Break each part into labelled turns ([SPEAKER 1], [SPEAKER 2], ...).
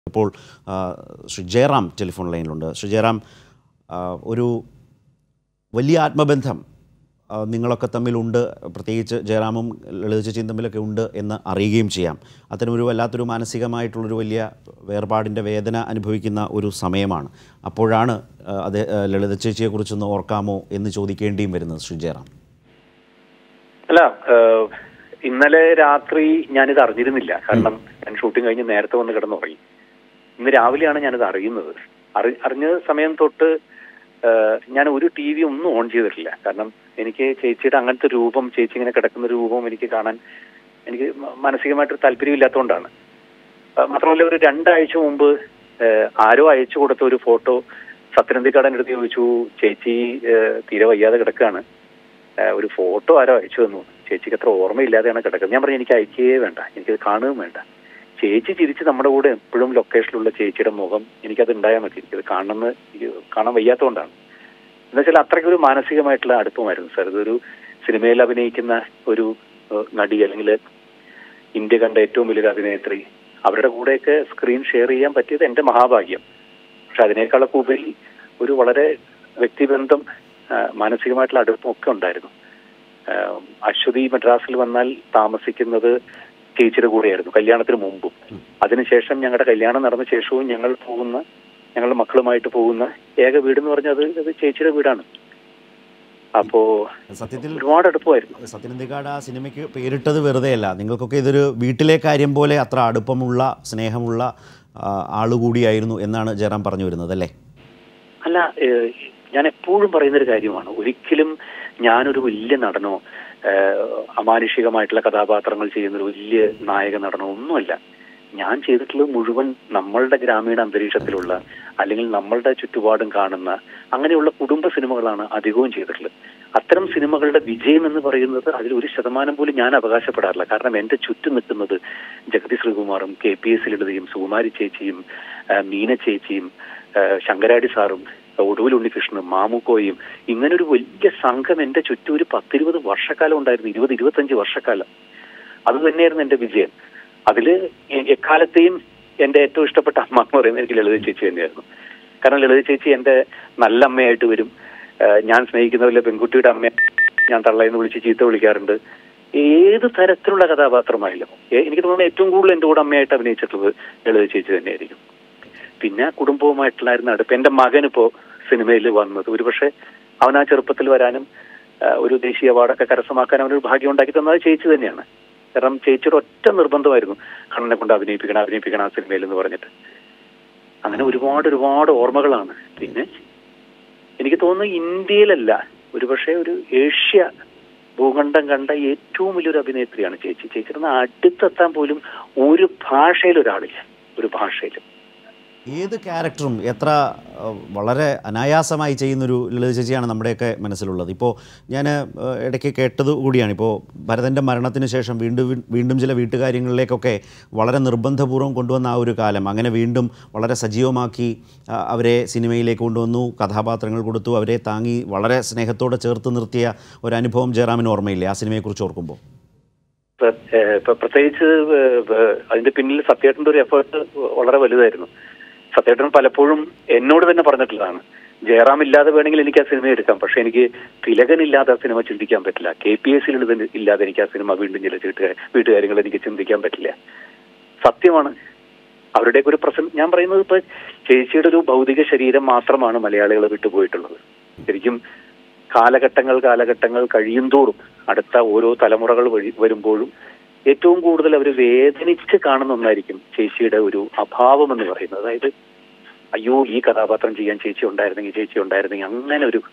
[SPEAKER 1] ഇപ്പോൾ ആ, ശ്രീ ജയറാം ടെലിഫോൺ ലൈനിലുണ്ട് ശ്രീ ജയറാം ആ, ഒരു വലിയ ആത്മബന്ധം ആ, നിങ്ങളൊക്കെ തമ്മിലുണ്ട് പ്രത്യേകിച്ച് ജയറാമും ലളിത ചേച്ചിയും തമ്മിലൊക്കെ ഉണ്ട് എന്ന് അറിയുകയും ചെയ്യാം അത്തരമൊരു വല്ലാത്തൊരു മാനസികമായിട്ടുള്ളൊരു വലിയ വേർപാടിൻ്റെ വേദന അനുഭവിക്കുന്ന ഒരു സമയമാണ് അപ്പോഴാണ് ആ, അത് ആ, ലളിത ചേച്ചിയെക്കുറിച്ചൊന്ന് ഓർക്കാമോ എന്ന് ചോദിക്കേണ്ടിയും വരുന്നത് ശ്രീ ജയറാം
[SPEAKER 2] അല്ല ഏഹ്, ഇന്നലെ രാത്രി ഞാനിത് അറിഞ്ഞിരുന്നില്ല കാരണം ഞാൻ ഷൂട്ടിംഗ് കഴിഞ്ഞ് നേരത്തെ വന്ന് കിടന്നുറങ്ങി ഇന്ന് രാവിലെയാണ് ഞാനിത് അറിയുന്നത് അറി അറിഞ്ഞ സമയം തൊട്ട് ഏഹ്, ഞാൻ ഒരു ടി വി ഒന്നും ഓൺ ചെയ്തിട്ടില്ല കാരണം എനിക്ക് ചേച്ചിയുടെ അങ്ങനത്തെ രൂപം ചേച്ചി ഇങ്ങനെ കിടക്കുന്ന രൂപം എനിക്ക് കാണാൻ എനിക്ക് മ- മാനസികമായിട്ടൊരു താല്പര്യമില്ലാത്തതുകൊണ്ടാണ് ആ, മാത്രമല്ല ഒരു രണ്ടാഴ്ച മുമ്പ് ഏഹ്, ആരോ അയച്ചു കൊടുത്ത ഒരു ഫോട്ടോ സത്യനന്ദിക്കാടൻ എടുത്ത് ചോദിച്ചു ചേച്ചി ഏഹ്, തീരെ വയ്യാതെ കിടക്കുകയാണ് ഏഹ്, ഒരു ഫോട്ടോ ആരോ അയച്ചു തന്നു ചേച്ചിക്ക് അത്ര ഓർമ്മയില്ലാതെയാണ് കിടക്കുന്നത് ഞാൻ പറഞ്ഞു എനിക്ക് അയക്കുകയേ വേണ്ട എനിക്കത് കാണുകയും വേണ്ട ചേച്ചി ചിരിച്ച് നമ്മുടെ കൂടെ എപ്പോഴും ലൊക്കേഷനിലുള്ള ചേച്ചിയുടെ മുഖം എനിക്കത് ഉണ്ടായാൽ മതി എനിക്കത് കാണണമെന്ന് എനിക്ക് കാണാൻ വയ്യാത്തതുകൊണ്ടാണ് എന്ന് വെച്ചാൽ അത്രയ്ക്കൊരു മാനസികമായിട്ടുള്ള അടുപ്പമായിരുന്നു സാർ ഇതൊരു സിനിമയിൽ അഭിനയിക്കുന്ന ഒരു ഏഹ്, നടി അല്ലെങ്കിൽ ഇന്ത്യ കണ്ട ഏറ്റവും വലിയൊരു അഭിനേത്രി അവരുടെ കൂടെയൊക്കെ സ്ക്രീൻ ഷെയർ ചെയ്യാൻ പറ്റിയത് എന്റെ മഹാഭാഗ്യം പക്ഷെ അതിനേക്കാളൊക്കെ ഉപരി ഒരു വളരെ വ്യക്തിബന്ധം ആ, മാനസികമായിട്ടുള്ള അടുപ്പം ഒക്കെ ഉണ്ടായിരുന്നു ആ, അശ്വതി മദ്രാസിൽ വന്നാൽ താമസിക്കുന്നത് ചേച്ചിയുടെ കൂടെയായിരുന്നു കല്യാണത്തിന് മുമ്പും അതിനുശേഷം ഞങ്ങളുടെ കല്യാണം നടന്ന ശേഷവും ഞങ്ങൾ പോകുന്ന ഞങ്ങളുടെ മക്കളുമായിട്ട് പോകുന്ന ഏക വീട് എന്ന് പറഞ്ഞാൽ അത് അത് ചേച്ചിയുടെ വീടാണ് അപ്പോ
[SPEAKER 1] സത്യത്തിൽ
[SPEAKER 2] ഒരുപാട് അടുപ്പമായിരുന്നു
[SPEAKER 1] സത്യനന്ദിക്കാട് ആ സിനിമയ്ക്ക് പേരിട്ടത് വെറുതെയല്ല നിങ്ങൾക്കൊക്കെ ഇതൊരു വീട്ടിലെ കാര്യം പോലെ അത്ര അടുപ്പമുള്ള സ്നേഹമുള്ള ആ, ആളുകൂടിയായിരുന്നു എന്നാണ് ജയറാം പറഞ്ഞു വരുന്നത് അല്ലേ
[SPEAKER 2] അല്ല ഏഹ്, ഞാൻ എപ്പോഴും പറയുന്നൊരു കാര്യമാണ് ഒരിക്കലും ഞാനൊരു വലിയ നടനോ ഏഹ്, അമാനുഷികമായിട്ടുള്ള കഥാപാത്രങ്ങൾ ചെയ്യുന്ന ഒരു വലിയ നായക നടനോ ഒന്നുമല്ല ഞാൻ ചെയ്തിട്ടുള്ളത് മുഴുവൻ നമ്മളുടെ ഗ്രാമീണ അന്തരീക്ഷത്തിലുള്ള അല്ലെങ്കിൽ നമ്മളുടെ ചുറ്റുപാടും കാണുന്ന അങ്ങനെയുള്ള കുടുംബ സിനിമകളാണ് അധികവും ചെയ്തിട്ടുള്ളത് അത്തരം സിനിമകളുടെ വിജയം എന്ന് പറയുന്നത് അതിൽ ഒരു ശതമാനം പോലും ഞാൻ അവകാശപ്പെടാറില്ല കാരണം എന്റെ ചുറ്റും നിൽക്കുന്നത് ജഗതി ശ്രീകുമാറും കെ പി എസ് ലളിതയും സുകുമാരി ചേച്ചിയും ആ, മീന ചേച്ചിയും ആ, ശങ്കരാടി സാറും ഒടുവിൽ ഉണ്ണികൃഷ്ണനും മാമുക്കോയും ഇങ്ങനെ ഒരു വലിയ സംഘം എന്റെ ചുറ്റും ഒരു പത്തിരുപത് വർഷക്കാലം ഉണ്ടായിരുന്നു ഇരുപത് ഇരുപത്തഞ്ച് വർഷക്കാലം അത് തന്നെയായിരുന്നു എന്റെ വിജയം അതില് എ- എക്കാലത്തെയും എന്റെ ഏറ്റവും ഇഷ്ടപ്പെട്ട അമ്മ എന്ന് പറയുന്നത് എനിക്ക് ലളിത ചേച്ചി തന്നെയായിരുന്നു കാരണം ലളിത ചേച്ചി എന്റെ നല്ല അമ്മയായിട്ട് വരും ആ, ഞാൻ സ്നേഹിക്കുന്ന പോലെ പെൺകുട്ടിയുടെ അമ്മ ഞാൻ തള്ളയെന്ന് വിളിച്ച് ചീത്ത വിളിക്കാറുണ്ട് ഏത് തരത്തിലുള്ള കഥാപാത്രമായാലും ഏ- എനിക്ക് തോന്നുന്നത് ഏറ്റവും കൂടുതൽ എന്റെ കൂടെ അമ്മയായിട്ട് അഭിനയിച്ചിട്ടുള്ളത് ലളിത ചേച്ചി തന്നെയായിരിക്കും പിന്നെ കുടുംബവുമായിട്ടുള്ളായിരുന്ന അടുപ്പ് എന്റെ മകൻ ഇപ്പോ സിനിമയിൽ വന്നത് ഒരുപക്ഷെ അവൻ ആ ചെറുപ്പത്തിൽ വരാനും ആ, ഒരു ദേശീയ അവാർഡൊക്കെ കരസ്ഥമാക്കാൻ അവനൊരു ഭാഗ്യം ഉണ്ടാക്കി തന്നത് ചേച്ചി തന്നെയാണ് കാരണം ചേച്ചിയുടെ ഒറ്റ നിർബന്ധമായിരുന്നു കണ്ണനെ കൊണ്ട് അഭിനയിപ്പിക്കണം അഭിനയിപ്പിക്കണം ആ സിനിമയിൽ എന്ന് പറഞ്ഞിട്ട് അങ്ങനെ ഒരുപാട് ഒരുപാട് ഓർമ്മകളാണ് പിന്നെ എനിക്ക് തോന്നുന്നു ഇന്ത്യയിലല്ല ഒരുപക്ഷെ ഒരു ഏഷ്യ ഭൂഖണ്ഡം കണ്ട ഏറ്റവും വലിയൊരു അഭിനേത്രിയാണ് ചേച്ചി ചേച്ചിയുടെ അടുത്തെത്താൻ പോലും ഒരു ഭാഷയിൽ ഒരാളില്ല ഒരു ഭാഷയിലും
[SPEAKER 1] ഏത് ക്യാരക്ടറും എത്ര ആ, വളരെ അനായാസമായി ചെയ്യുന്നൊരു ലളിത ചേച്ചിയാണ് നമ്മുടെയൊക്കെ മനസ്സിലുള്ളത് ഇപ്പോൾ ഞാൻ ആ, ഇടയ്ക്ക് കേട്ടത് കൂടിയാണ് ഇപ്പോൾ ഭരതൻ്റെ മരണത്തിന് ശേഷം വീണ്ടും വീ- വീണ്ടും ചില വീട്ടുകാര്യങ്ങളിലേക്കൊക്കെ വളരെ നിർബന്ധപൂർവ്വം കൊണ്ടുവന്ന ആ ഒരു കാലം അങ്ങനെ വീണ്ടും വളരെ സജീവമാക്കി ആ, അവരെ സിനിമയിലേക്ക് കൊണ്ടുവന്നു കഥാപാത്രങ്ങൾ കൊടുത്തു അവരെ താങ്ങി വളരെ സ്നേഹത്തോടെ ചേർത്ത് നിർത്തിയ ഒരു അനുഭവം ജയറാമിന് ഓർമ്മയില്ലേ ആ സിനിമയെക്കുറിച്ച് ഓർക്കുമ്പോൾ
[SPEAKER 2] പ്ര- ഏഹ് ഇപ്പൊ പ്രത്യേകിച്ച് ഏഹ് ഏഹ് അതിന്റെ പിന്നിൽ സത്യേട്ടന്റെ ഒരു എഫേർട്ട് വളരെ വലുതായിരുന്നു സത്യേട്ടൻ പലപ്പോഴും എന്നോട് തന്നെ പറഞ്ഞിട്ടുള്ളതാണ് ജയറാം ഇല്ലാതെ വേണമെങ്കിൽ എനിക്ക് ആ സിനിമ എടുക്കാം പക്ഷെ എനിക്ക് തിലകൻ ഇല്ലാതെ ആ സിനിമ ചിന്തിക്കാൻ പറ്റില്ല കെ പി എസ് ഇല്ലാതെ എനിക്ക് ആ സിനിമ വീണ്ടും ചില വീട്ടുകാർ വീട്ടുകാര്യങ്ങൾ എനിക്ക് ചിന്തിക്കാൻ പറ്റില്ല സത്യമാണ് അവരുടെയൊക്കെ ഒരു പ്രസന്റ് ഞാൻ പറയുന്നത് ഇപ്പൊ ചേച്ചിയുടെ ഒരു ഭൗതിക ശരീരം മാത്രമാണ് മലയാളികൾ വിട്ടുപോയിട്ടുള്ളത് ശരിക്കും കാലഘട്ടങ്ങൾ കാലഘട്ടങ്ങൾ കഴിയുന്തോറും അടുത്ത ഓരോ തലമുറകൾ വഴി വരുമ്പോഴും ഏറ്റവും കൂടുതൽ അവർ വേദനിച്ച് കാണുന്ന ഒന്നായിരിക്കും ചേച്ചിയുടെ ഒരു അഭാവം എന്ന് പറയുന്നത് അതായത് അയ്യോ ഈ കഥാപാത്രം ചെയ്യാൻ ചേച്ചി ഉണ്ടായിരുന്നെങ്കിൽ ചേച്ചി ഉണ്ടായിരുന്നെങ്കിൽ അങ്ങനെ ഒരു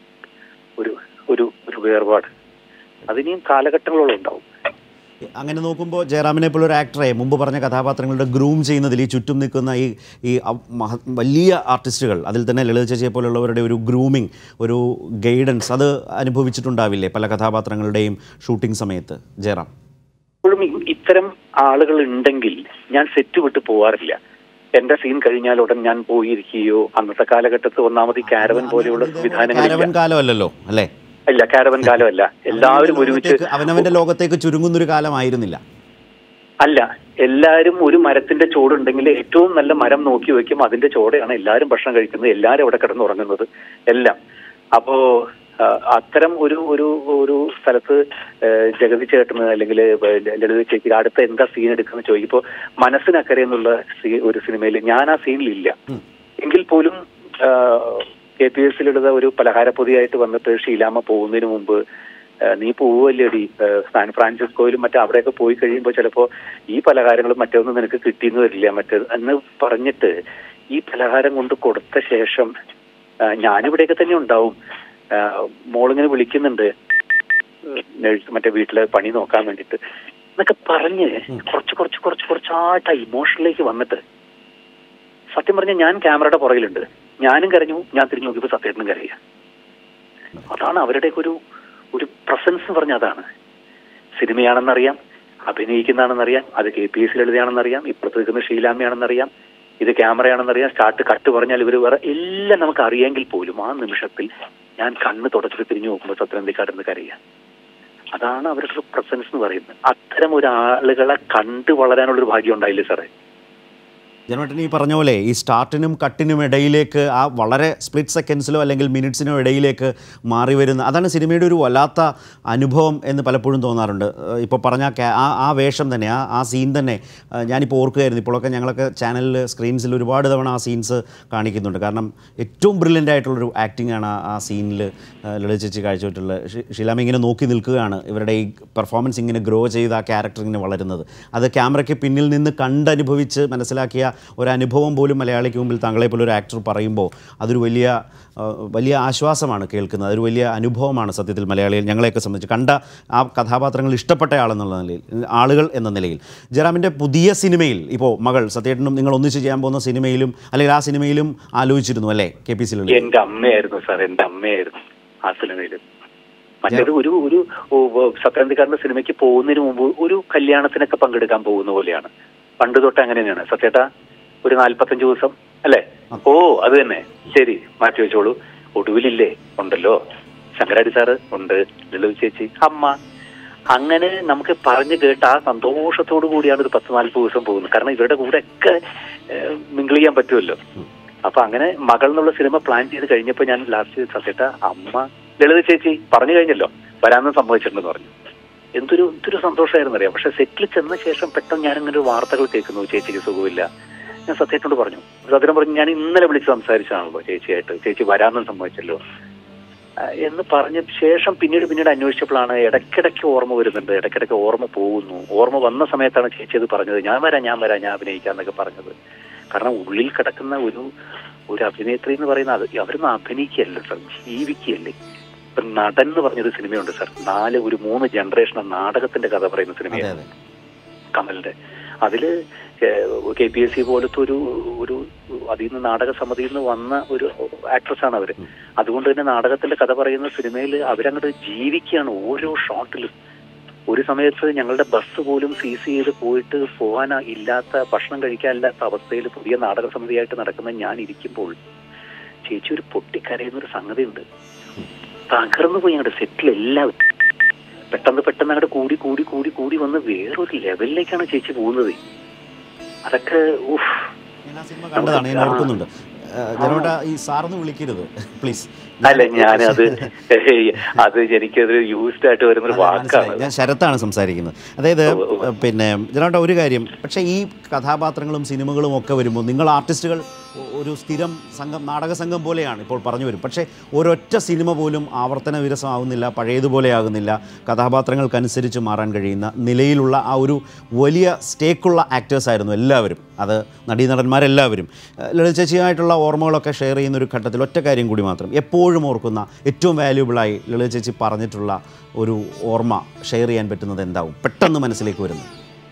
[SPEAKER 2] ഒരു ഒരു ഒരു വേർപാട് അതിനിയും കാലഘട്ടങ്ങളോളം ഉണ്ടാവും
[SPEAKER 1] അങ്ങനെ നോക്കുമ്പോൾ ജയറാമിനെ പോലെ ഒരു ആക്ടറെ മുമ്പ് പറഞ്ഞ കഥാപാത്രങ്ങളുടെ ഗ്രൂം ചെയ്യുന്നതിൽ ഈ ചുറ്റും നിൽക്കുന്ന ഈ ഈ അ- മഹ- വലിയ ആർട്ടിസ്റ്റുകൾ അതിൽ തന്നെ ലളിത ചേച്ചിയെ പോലുള്ളവരുടെ ഒരു ഗ്രൂമിങ് ഒരു ഗൈഡൻസ് അത് അനുഭവിച്ചിട്ടുണ്ടാവില്ലേ പല കഥാപാത്രങ്ങളുടെയും ഷൂട്ടിംഗ് സമയത്ത് ജയറാം
[SPEAKER 2] ഇപ്പോഴും ഇ- ഇത്തരം ആളുകൾ ഉണ്ടെങ്കിൽ ഞാൻ സെറ്റ് വിട്ട് പോവാറില്ല എന്റെ സീൻ കഴിഞ്ഞാൽ ഉടൻ ഞാൻ പോയിരിക്കുകയോ അന്നത്തെ കാലഘട്ടത്ത് ഒന്നാമത് ഈ കാരവൻ പോലെയുള്ള സംവിധാനങ്ങളില്ല
[SPEAKER 1] കാരവൻ കാലമല്ലല്ലോ അല്ലേ
[SPEAKER 2] ഇല്ല കാരവൻ കാലമല്ല എല്ലാവരും ഒരുമിച്ച്
[SPEAKER 1] ലോകത്തേക്ക് അവനവന്റെ ലോകത്തേക്ക് ചുരുങ്ങുന്നൊരു കാലമായിരുന്നില്ല
[SPEAKER 2] അല്ല എല്ലാരും ഒരു മരത്തിന്റെ ചോടുണ്ടെങ്കിൽ ഏറ്റവും നല്ല മരം നോക്കി വെക്കും അതിന്റെ ചോടയാണ് എല്ലാരും ഭക്ഷണം കഴിക്കുന്നത് എല്ലാരും അവിടെ കിടന്നുറങ്ങുന്നത് എല്ലാം അപ്പോ ആ, അത്തരം ഒരു ഒരു ഒരു സ്ഥലത്ത് ഏ, ജഗതി ചേട്ടന് അല്ലെങ്കിൽ ലളിത ചേച്ചി അടുത്ത എന്താ സീൻ എടുക്കുന്ന ചോദിക്കുമ്പോ മനസ്സിനക്കരെ എന്നുള്ള സീ- ഒരു സിനിമയിൽ ഞാൻ ആ സീനിലില്ല എങ്കിൽ പോലും കെ പി എസ് ലളിത ഒരു പലഹാരപ്പൊതിയായിട്ട് വന്നിട്ട് ഷീലാമ്മ പോകുന്നതിന് മുമ്പ് ആ, നീ പോവല്ലേടി ആ, സാൻ ഫ്രാൻസിസ്കോയിലും മറ്റേ അവിടെയൊക്കെ പോയി കഴിയുമ്പോൾ ചിലപ്പോ ഈ പലഹാരങ്ങളും മറ്റൊന്നും നിനക്ക് കിട്ടിയെന്ന് വരില്ല മറ്റേത് എന്ന് പറഞ്ഞിട്ട് ഈ പലഹാരം കൊണ്ട് കൊടുത്ത ശേഷം ആ, ഞാനിവിടെയൊക്കെ തന്നെ ഉണ്ടാവും ആ, മോളിങ്ങനെ വിളിക്കുന്നുണ്ട് നഴ്സ് മറ്റേ വീട്ടിലെ പണി നോക്കാൻ വേണ്ടിട്ട് എന്നൊക്കെ പറഞ്ഞ് കുറച്ച് കുറച്ച് കുറച്ച് കുറച്ചായിട്ട് ഇമോഷനിലേക്ക് വന്നിട്ട് സത്യം പറഞ്ഞ ഞാൻ ക്യാമറയുടെ പുറകിലുണ്ട് ഞാനും കരഞ്ഞു ഞാൻ തിരിഞ്ഞു നോക്കിയപ്പോൾ സത്യേട്ടനും കരയുക അതാണ് അവരുടെയൊക്കെ ഒരു ഒരു പ്രസൻസ് എന്ന് പറഞ്ഞ അതാണ് സിനിമയാണെന്നറിയാം അഭിനയിക്കുന്നതാണെന്നറിയാം അത് കെ പി എസ് ലളിതയാണെന്നറിയാം ഇപ്പുറത്ത് നിൽക്കുന്ന ഷീലാമ്മയാണെന്നറിയാം ഇത് ക്യാമറയാണെന്നറിയാം സ്റ്റാർട്ട് കട്ട് പറഞ്ഞാൽ ഇവർ വേറെ എല്ലാം നമുക്ക് അറിയാമെങ്കിൽ പോലും ആ നിമിഷത്തിൽ ഞാൻ കണ്ണ് തുടച്ചിട്ട് തിരിഞ്ഞു നോക്കുമ്പോൾ സത്യനന്ദിക്കാടെന്ന് കരയുക അതാണ് അവരുടെ ഒരു പ്രസൻസ് എന്ന് പറയുന്നത് അത്തരം ഒരാളുകളെ കണ്ടു വളരാനുള്ളൊരു ഭാഗ്യം ഉണ്ടായില്ലേ സാറേ
[SPEAKER 1] ജനോട്ടൻ ഈ പറഞ്ഞ പോലെ ഈ സ്റ്റാർട്ടിനും കട്ടിനും ഇടയിലേക്ക് ആ വളരെ സ്പ്ലിറ്റ് സെക്കൻഡ്സിലോ അല്ലെങ്കിൽ മിനിറ്റ്സിനോ ഇടയിലേക്ക് മാറി വരുന്ന അതാണ് സിനിമയുടെ ഒരു വല്ലാത്ത അനുഭവം എന്ന് പലപ്പോഴും തോന്നാറുണ്ട് ഏഹ് ഇപ്പോൾ പറഞ്ഞ ആ ക്യാ- ആ ആ വേഷം തന്നെ ആ ആ സീൻ തന്നെ ഏഹ് ഞാനിപ്പോൾ ഓർക്കുകയായിരുന്നു ഇപ്പോഴൊക്കെ ഞങ്ങളൊക്കെ ചാനലിൽ സ്ക്രീൻസിൽ ഒരുപാട് തവണ ആ സീൻസ് കാണിക്കുന്നുണ്ട് കാരണം ഏറ്റവും ബ്രില്യൻ്റ് ആയിട്ടുള്ളൊരു ആക്ടിംഗ് ആണ് ആ- ആ സീനിൽ ലളിത ചേച്ചി കാഴ്ചവെച്ചിട്ടുള്ളത് ഷി- ഷീലാമ്മ ഇങ്ങനെ നോക്കി നിൽക്കുകയാണ് ഇവരുടെ ഈ പെർഫോമൻസ് ഇങ്ങനെ ഗ്രോ ചെയ്ത് ആ ക്യാരക്ടർ ഇങ്ങനെ വളരുന്നത് അത് ക്യാമറയ്ക്ക് പിന്നിൽ നിന്ന് കണ്ടനുഭവിച്ച് മനസ്സിലാക്കിയ ഒരു അനുഭവം പോലും മലയാളിക്ക് മുമ്പിൽ താങ്കളെ പോലെ ഒരു ആക്ടർ പറയുമ്പോൾ അതൊരു വലിയ ആ, വലിയ ആശ്വാസമാണ് കേൾക്കുന്നത് അതൊരു വലിയ അനുഭവമാണ് സത്യത്തിൽ മലയാളികൾ ഞങ്ങളെയൊക്കെ സംബന്ധിച്ച് കണ്ട ആ കഥാപാത്രങ്ങൾ ഇഷ്ടപ്പെട്ട ആളെന്നുള്ള നിലയിൽ ആളുകൾ എന്ന നിലയിൽ ജയറാമിൻ്റെ പുതിയ സിനിമയിൽ ഇപ്പോൾ മകൾ സത്യേട്ടനും നിങ്ങൾ ഒന്നിച്ച് ചെയ്യാൻ പോകുന്ന സിനിമയിലും അല്ലെങ്കിൽ ആ സിനിമയിലും ആലോചിച്ചിരുന്നു അല്ലേ കെ പി സിയിലുള്ള
[SPEAKER 2] എന്റെ അമ്മയായിരുന്നു സാർ എന്റെ അമ്മയായിരുന്നു ആ സിനിമയിൽ മറ്റേത് ഒരു ഒരു സത്യാന്തിക്കാരന്റെ സിനിമയ്ക്ക് പോകുന്നതിന് മുമ്പ് ഒരു കല്യാണത്തിനൊക്കെ പങ്കെടുക്കാൻ പോകുന്ന പോലെയാണ് പണ്ട് തൊട്ട് അങ്ങനെ തന്നെയാണ് സത്യേട്ടാ ഒരു നാല്പത്തഞ്ച് ദിവസം അല്ലേ ഓ അത് തന്നെ ശരി മാറ്റി വെച്ചോളൂ ഒടുവിലില്ലേ ഉണ്ടല്ലോ ശങ്കരാടി സാറ് ഉണ്ട് ലളിത ചേച്ചി അമ്മ അങ്ങനെ നമുക്ക് പറഞ്ഞു കേട്ട് ആ സന്തോഷത്തോടു കൂടിയാണ് ഒരു പത്ത് നാൽപ്പത് ദിവസം പോകുന്നത് കാരണം ഇവരുടെ കൂടെ ഒക്കെ മിങ്കിൾ ചെയ്യാൻ പറ്റുമല്ലോ അപ്പൊ അങ്ങനെ മകൾ എന്നുള്ള സിനിമ പ്ലാൻ ചെയ്ത് കഴിഞ്ഞപ്പോ ഞാൻ ലാസ്റ്റ് സത്യേട്ട അമ്മ ലളിത ചേച്ചി പറഞ്ഞു കഴിഞ്ഞല്ലോ വരാമെന്ന് സംഭവിച്ചിട്ടുണ്ടെന്ന് പറഞ്ഞു എന്തൊരു എന്തൊരു സന്തോഷമായിരുന്നു അറിയാം പക്ഷെ സെറ്റിൽ ചെന്ന ശേഷം പെട്ടെന്ന് ഞാൻ ഇങ്ങനെ ഒരു വാർത്തകൾ കേൾക്കുന്നു ചേച്ചിക്ക് സുഖമില്ല ഞാൻ സത്യത്തോട് പറഞ്ഞു സത്യം പറഞ്ഞു ഞാൻ ഇന്നലെ വിളിച്ച് സംസാരിച്ചതാണല്ലോ ചേച്ചിയായിട്ട് ചേച്ചി വരാമെന്ന് സംഭവിച്ചല്ലോ ആ, എന്ന് പറഞ്ഞ ശേഷം പിന്നീട് പിന്നീട് അന്വേഷിച്ചപ്പോഴാണ് ഇടയ്ക്കിടയ്ക്ക് ഓർമ്മ വരുന്നുണ്ട് ഇടയ്ക്കിടയ്ക്ക് ഓർമ്മ പോകുന്നു ഓർമ്മ വന്ന സമയത്താണ് ചേച്ചി അത് പറഞ്ഞത് ഞാൻ വരാം ഞാൻ വരാം ഞാൻ അഭിനയിക്കാന്നൊക്കെ പറഞ്ഞത് കാരണം ഉള്ളിൽ കിടക്കുന്ന ഒരു ഒരു അഭിനേത്രി എന്ന് പറയുന്ന അത് അവരൊന്നും അഭിനയിക്കുകയല്ല സർ ജീവിക്കുകയല്ലേ ഇപ്പൊ നടൻ എന്ന് പറഞ്ഞൊരു സിനിമയുണ്ട് സർ നാല് ഒരു മൂന്ന് ജനറേഷൻ നാടകത്തിന്റെ കഥ പറയുന്ന
[SPEAKER 1] അതെ
[SPEAKER 2] സിനിമയാണ്
[SPEAKER 1] അതെ
[SPEAKER 2] കമലിന്റെ അതില് കെ പി എസ് സി പോലത്തെ ഒരു ഒരു അതിൽ നിന്ന് നാടക സമിതിയിൽ നിന്ന് വന്ന ഒരു ആക്ട്രസ് ആണ് അവര് അതുകൊണ്ട് തന്നെ നാടകത്തിന്റെ കഥ പറയുന്ന സിനിമയിൽ അവരങ്ങോട്ട് ജീവിക്കുകയാണ് ഓരോ ഷോട്ടിലും ഒരു സമയത്ത് ഞങ്ങളുടെ ബസ് പോലും സീസ് ചെയ്ത് പോയിട്ട് പോകാൻ ഇല്ലാത്ത ഭക്ഷണം കഴിക്കാനില്ലാത്ത അവസ്ഥയിൽ പുതിയ നാടക സമിതിയായിട്ട് നടക്കുന്ന ഞാൻ ഇരിക്കുമ്പോൾ ചേച്ചി ഒരു പൊട്ടിക്കരയുന്ന ഒരു സംഗതി ഉണ്ട് തകർന്നു പോയി ഞങ്ങളുടെ സെറ്റിൽ എല്ലാവരും പെട്ടെന്ന് പെട്ടെന്ന് അങ്ങോട്ട് കൂടി കൂടി കൂടി കൂടി വന്ന് വേറൊരു ലെവലിലേക്കാണ് ചേച്ചി പോകുന്നത് അതൊക്കെ ഉഫ്
[SPEAKER 1] ഞാൻ ആ സിനിമ കണ്ടതാണ് ഞാൻ ഓർക്കുന്നുണ്ട് ജനോട്ട ഈ സാറൊന്ന് വിളിക്കരുത് പ്ലീസ്
[SPEAKER 2] അല്ല ഞാനത് അത് എനിക്കത് യൂസ്ഡ് ആയിട്ട് വരുന്നൊരു വാക്കാണ്
[SPEAKER 1] ഞാൻ ശരത്താണ് സംസാരിക്കുന്നത് അതായത് പിന്നെ ജനോട്ട ഒരു കാര്യം പക്ഷേ ഈ കഥാപാത്രങ്ങളും സിനിമകളും ഒക്കെ വരുമ്പോൾ നിങ്ങൾ ആർട്ടിസ്റ്റുകൾ ഒ- ഒരു സ്ഥിരം സംഘം നാടക സംഘം പോലെയാണ് ഇപ്പോൾ പറഞ്ഞു വരും പക്ഷേ ഒരൊറ്റ സിനിമ പോലും ആവർത്തന വിരസമാവുന്നില്ല പഴയതുപോലെ ആകുന്നില്ല കഥാപാത്രങ്ങൾക്കനുസരിച്ച് മാറാൻ കഴിയുന്ന നിലയിലുള്ള ആ ഒരു വലിയ സ്റ്റേക്കുള്ള ആക്ടേഴ്സ് ആയിരുന്നു എല്ലാവരും അത് നടീനടന്മാരെല്ലാവരും ഏഹ് ലളിത ചേച്ചിയായിട്ടുള്ള ഓർമ്മകളൊക്കെ ഷെയർ ചെയ്യുന്ന ഒരു ഘട്ടത്തിൽ ഒറ്റ കാര്യം കൂടി മാത്രം എപ്പോഴും ഓർക്കുന്ന ഏറ്റവും വാല്യൂബിളായി ലളിത ചേച്ചി പറഞ്ഞിട്ടുള്ള ഒരു ഓർമ്മ ഷെയർ ചെയ്യാൻ പറ്റുന്നത് എന്താവും പെട്ടെന്ന് മനസ്സിലേക്ക് വരുന്നത്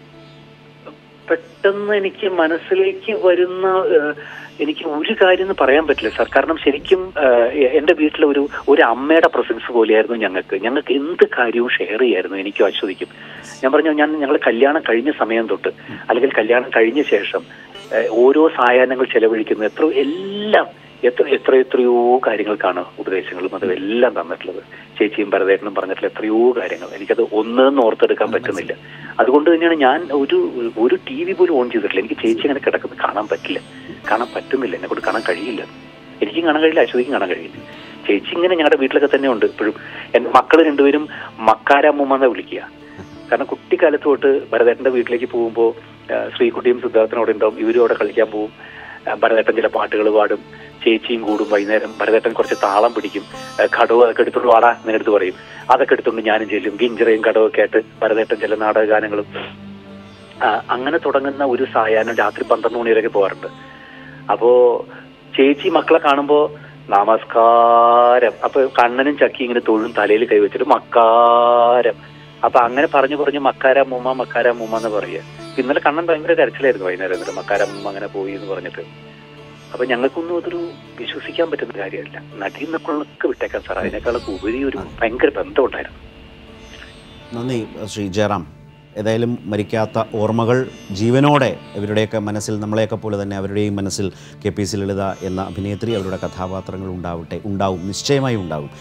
[SPEAKER 2] പെട്ടെന്ന് എനിക്ക് മനസ്സിലേക്ക് വരുന്ന ഏഹ്, എനിക്ക് ഒരു കാര്യം എന്ന് പറയാൻ പറ്റില്ല സാർ കാരണം ശരിക്കും ഏഹ്, എ- എന്റെ വീട്ടിലെ ഒരു ഒരു അമ്മയുടെ പ്രസൻസ് പോലെയായിരുന്നു ഞങ്ങൾക്ക് ഞങ്ങൾക്ക് എന്ത് കാര്യവും ഷെയർ ചെയ്യായിരുന്നു എനിക്കും ആസ്വദിക്കും ഞാൻ പറഞ്ഞു ഞാൻ ഞങ്ങൾ കല്യാണം കഴിഞ്ഞ സമയം തൊട്ട് അല്ലെങ്കിൽ കല്യാണം കഴിഞ്ഞ ശേഷം ഏഹ്, ഓരോ സായാഹ്നങ്ങൾ ചെലവഴിക്കുന്നത് എത്ര എല്ലാം എത്ര എത്ര എത്രയോ കാര്യങ്ങൾക്കാണ് ഉപദേശങ്ങളും അതും എല്ലാം തന്നിട്ടുള്ളത് ചേച്ചിയും ഭരതേട്ടനും പറഞ്ഞിട്ടുള്ള എത്രയോ കാര്യങ്ങൾ എനിക്കത് ഒന്നെന്ന് ഓർത്തെടുക്കാൻ പറ്റുന്നില്ല അതുകൊണ്ട് തന്നെയാണ് ഞാൻ ഒരു ഒരു ടി വി പോലും ഓൺ ചെയ്തിട്ടില്ല എനിക്ക് ചേച്ചി അങ്ങനെ കിടക്കുന്നത് കാണാൻ പറ്റില്ല കാണാൻ പറ്റുന്നില്ല എന്നെ കൊണ്ട് കാണാൻ കഴിയില്ല എനിക്കും കാണാൻ കഴിയില്ല അശ്വതിക്കും കാണാൻ കഴിയില്ല ചേച്ചി ഇങ്ങനെ ഞങ്ങളുടെ വീട്ടിലൊക്കെ തന്നെ ഉണ്ട് ഇപ്പോഴും എന്റെ മക്കൾ രണ്ടുപേരും മക്കാരമ്മൂമ്മ എന്നാ വിളിക്കുക കാരണം കുട്ടിക്കാലത്ത് തൊട്ട് ഭരതേട്ടന്റെ വീട്ടിലേക്ക് പോകുമ്പോൾ ശ്രീകുട്ടിയും സിദ്ധാർത്ഥനും അവിടെ ഉണ്ടാവും ഇവരും അവിടെ കളിക്കാൻ പോകും ആ, ഭരതേട്ടൻ ചില പാട്ടുകൾ പാടും ചേച്ചിയും കൂടും വൈകുന്നേരം ഭരതേട്ടൻ കുറച്ച് താളം പിടിക്കും ആ, കടവ് അതൊക്കെ എടുത്തോണ്ട് വാടാ എന്നെടുത്ത് പറയും അതൊക്കെ എടുത്തോണ്ട് ഞാനും ചെല്ലും ഗിഞ്ചറയും കടവൊക്കെ ആയിട്ട് ഭരതേട്ടൻ ചില നാടകഗാനങ്ങളും ആ, അങ്ങനെ തുടങ്ങുന്ന ഒരു സായാഹ്നം രാത്രി പന്ത്രണ്ട് മണി വരെയൊക്കെ പോകാറുണ്ട് അപ്പോ ചേച്ചി മക്കളെ കാണുമ്പോ നമസ്കാരം അപ്പൊ കണ്ണനും ചക്കി ഇങ്ങനെ തൊഴും തലയിൽ കൈവച്ചിട്ട് മക്കാരം അപ്പൊ അങ്ങനെ പറഞ്ഞു പറഞ്ഞു മക്കാരമ്മൂമ്മ മക്കാരമ്മൂമ്മ എന്ന് പറയുക ഇന്നലെ കണ്ണൻ ഭയങ്കര കരച്ചിലായിരുന്നു വൈകുന്നേരം എന്നിട്ട് മക്കാരമ്മൂമ്മ അങ്ങനെ പോയി എന്ന് പറഞ്ഞിട്ട് അപ്പൊ ഞങ്ങൾക്കൊന്നും അതൊരു വിശ്വസിക്കാൻ പറ്റുന്ന കാര്യമല്ല നടി എന്നൊക്കെ വിട്ടേക്കാൻ സാർ അതിനേക്കാളൊക്കെ ഉപരി ഒരു ഭയങ്കര ബന്ധം ഉണ്ടായിരുന്നു
[SPEAKER 1] നന്ദി ശ്രീ ജയറാം ഏതായാലും മരിക്കാത്ത ഓർമ്മകൾ ജീവനോടെ ഇവരുടെയൊക്കെ മനസ്സിൽ നമ്മളെയൊക്കെ പോലെ തന്നെ അവരുടെയും മനസ്സിൽ കെ പി സി ലളിത എന്ന അഭിനേത്രി അവരുടെ കഥാപാത്രങ്ങൾ ഉണ്ടാവട്ടെ ഉണ്ടാവും നിശ്ചയമായി ഉണ്ടാവും